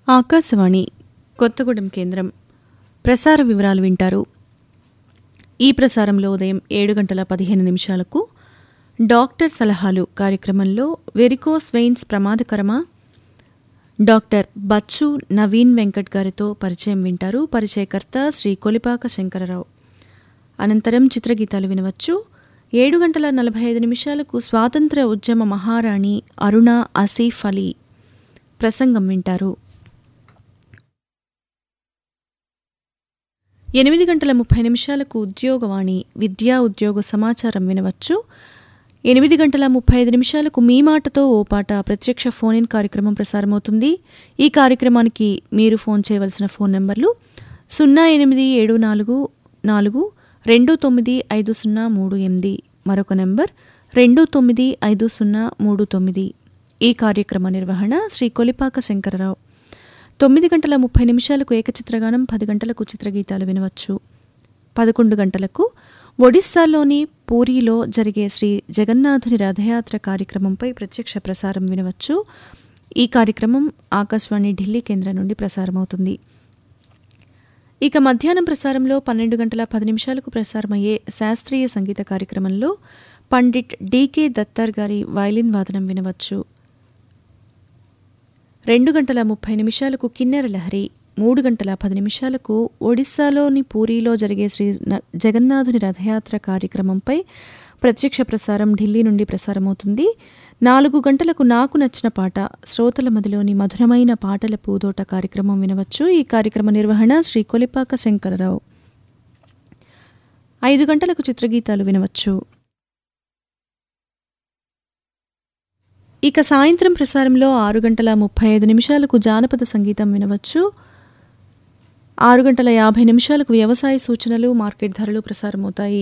ఆకాశవాణి కొత్తగూడెం కేంద్రం ప్రసార వివరాలు వింటారు ఈ ప్రసారంలో ఉదయం ఏడు గంటల పదిహేను నిమిషాలకు డాక్టర్ సలహాలు కార్యక్రమంలో వెరికోస్ వెయిన్స్ ప్రమాదకరమా డాక్టర్ బచ్చు నవీన్ వెంకట్ గారితో పరిచయం వింటారు పరిచయకర్త శ్రీ కొలిపాక శంకరరావు అనంతరం చిత్రగీతాలు వినవచ్చు ఏడు గంటల నలభై ఐదు నిమిషాలకు స్వాతంత్ర ఉద్యమ మహారాణి అరుణ ఆసిఫ్ అలీ ప్రసంగం వింటారు ఎనిమిది గంటల ముప్పై నిమిషాలకు ఉద్యోగవాణి విద్యా ఉద్యోగ సమాచారం వినవచ్చు ఎనిమిది గంటల ముప్పై ఐదు నిమిషాలకు మీ మాటతో ఓ పాట ప్రత్యక్ష ఫోన్ ఇన్ కార్యక్రమం ప్రసారమవుతుంది ఈ కార్యక్రమానికి మీరు ఫోన్ చేయవలసిన ఫోన్ నెంబర్లు సున్నా ఎనిమిది ఏడు నాలుగు నాలుగు రెండు తొమ్మిది ఐదు సున్నా మూడు ఎనిమిది మరొక నెంబర్ రెండు తొమ్మిది ఐదు సున్నా మూడు తొమ్మిది ఈ కార్యక్రమ నిర్వహణ శ్రీ కొలిపాక శంకరరావు తొమ్మిది గంటల ముప్పై నిమిషాలకు ఏకచిత్రగానం పది గంటలకు చిత్రగీతాలు వినవచ్చు పదకొండు గంటలకు ఒడిస్సాలోని పూరీలో జరిగే శ్రీ జగన్నాథుని రథయాత్ర కార్యక్రమంపై ప్రత్యక్ష ప్రసారం వినవచ్చు ఈ కార్యక్రమం ఆకాశవాణి ఢిల్లీ కేంద్రం నుండి ప్రసారమవుతుంది ఇక మధ్యాహ్నం ప్రసారంలో పన్నెండు గంటల పది నిమిషాలకు ప్రసారమయ్యే శాస్త్రీయ సంగీత కార్యక్రమంలో పండిట్ డీకే దత్తర్ గారి వైలిన్ వాదనం వినవచ్చు రెండు గంటల ముప్పై నిమిషాలకు కిన్నెర లహరి మూడు గంటల పది నిమిషాలకు ఒడిస్సాలోని పూరీలో జరిగే శ్రీ న- జగన్నాథుని రథయాత్ర కార్యక్రమంపై ప్రత్యక్ష ప్రసారం ఢిల్లీ నుండి ప్రసారమవుతుంది నాలుగు గంటలకు నాకు నచ్చిన పాట శ్రోతల మదిలోని మధురమైన పాటల పూదోట కార్యక్రమం వినవచ్చు ఈ కార్యక్రమ నిర్వహణ శ్రీ కొలిపాక శంకరరావు ఐదు గంటలకు చిత్రగీతాలు వినవచ్చు ఇక సాయంత్రం ప్రసారంలో ఆరు గంటల ముప్పై ఐదు నిమిషాలకు జానపద సంగీతం వినవచ్చు ఆరు గంటల యాభై నిమిషాలకు వ్యవసాయ సూచనలు మార్కెట్ ధరలు ప్రసారమవుతాయి